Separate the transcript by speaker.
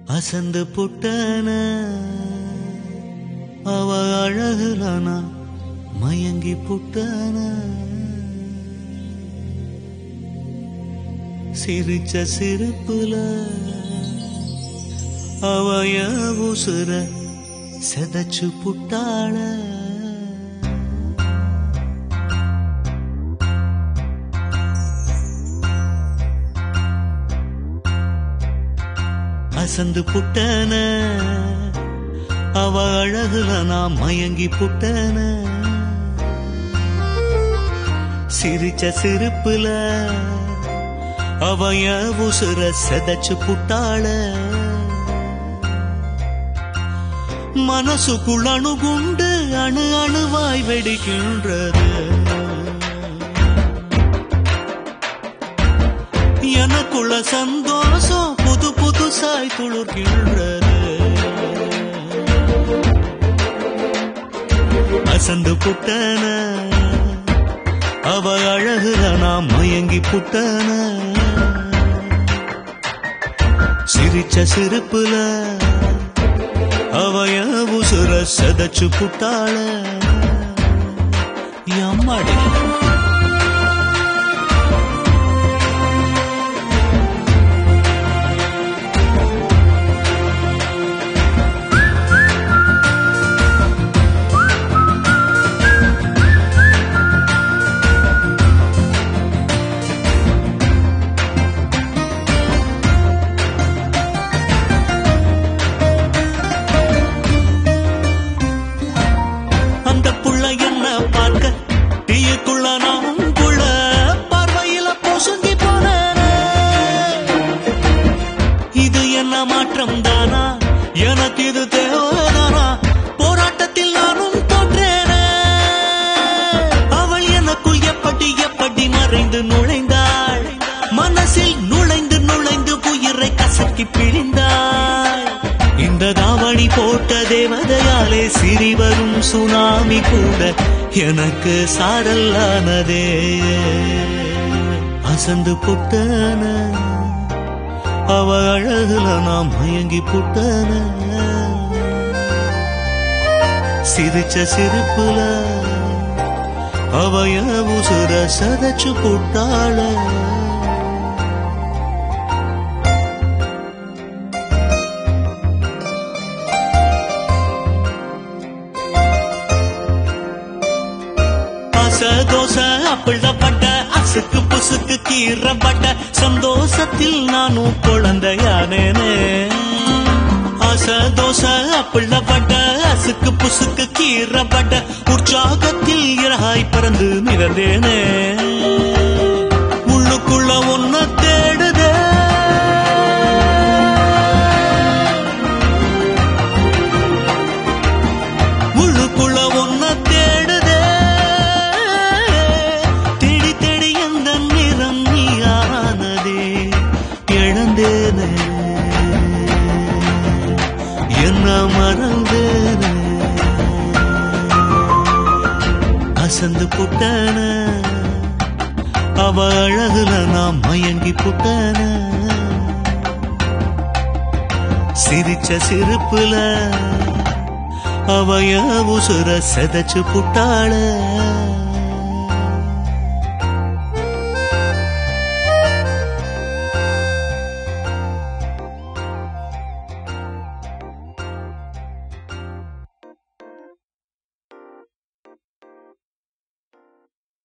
Speaker 1: அசந்து புட்டன அவ அழகுலனா மயங்கி புட்டன சிரிச்ச சிரிப்புல அவய உசுர செதச்சு புட்டாள அசந்து புட்டன அவ அழகுல நான் மயங்கி புட்டன சிரிச்ச சிரிப்புல அவய உசுர செதச்சு புட்டாள மனசுக்குள் அணுகுண்டு அணு அணுவாய் வெடிக்கின்றது எனக்குள்ள சந்தோஷம் புது புதுசாய் துளுர்கின்றது அசந்து புட்டன அவ அழகுல நாம் மயங்கி புட்டன சிரிச்ச சிரிப்புல அவய உசுர செதச்சு புட்டாள எம்மாடி அந்த புள்ள என்ன பார்க்க டீயுக்குள்ள நான் புள்ள பார்வையில பொசுங்கி போனேனே. இது என்ன மாற்றம் தானா எனக்கு இது தேவைதானா போராட்டத்தில் நானும் தோற்றேனே அவள் எனக்குள் எப்படி எப்படி மறைந்து நுழைந்தாள் மனசில் நுழைந்து நுழைந்து உயிரை கசக்கி பிழிந்தாள் இந்த தாவணி போட்ட தேவதையாலே சிறி வரும் சுனாமி கூட எனக்கு சாரல்லானதே அசந்து புட்டன அவ அழகுல நாம் மயங்கி புட்டன சிரிச்ச சிரிப்புல அவய உசுர சதச்சு புட்டாள ஆச தோசை அப்பிள்ளப்பட்ட அசுக்கு புசுக்கு கீறப்பட்ட சந்தோஷத்தில் நானும் குழந்தையானேனே ஆச தோசை அப்பிள்ளப்பட்ட அசுக்கு புசுக்கு கீறப்பட்ட உற்சாகத்தில் இறகாய் பறந்து மிதந்தேனே உள்ளுக்குள்ள ஒன்ன தேடுதே உள்ளுக்குள்ள ஒன்ன தேடுதே தேடி தேடி எந்த நிறம் நீயானதே இழந்தேனே என்ன மறந்தேனே அசந்து புட்டன அவ அழகுல நான் மயங்கி புட்டன சிரிச்ச சிரிப்புல அவய உசுர செதச்சு புட்டாள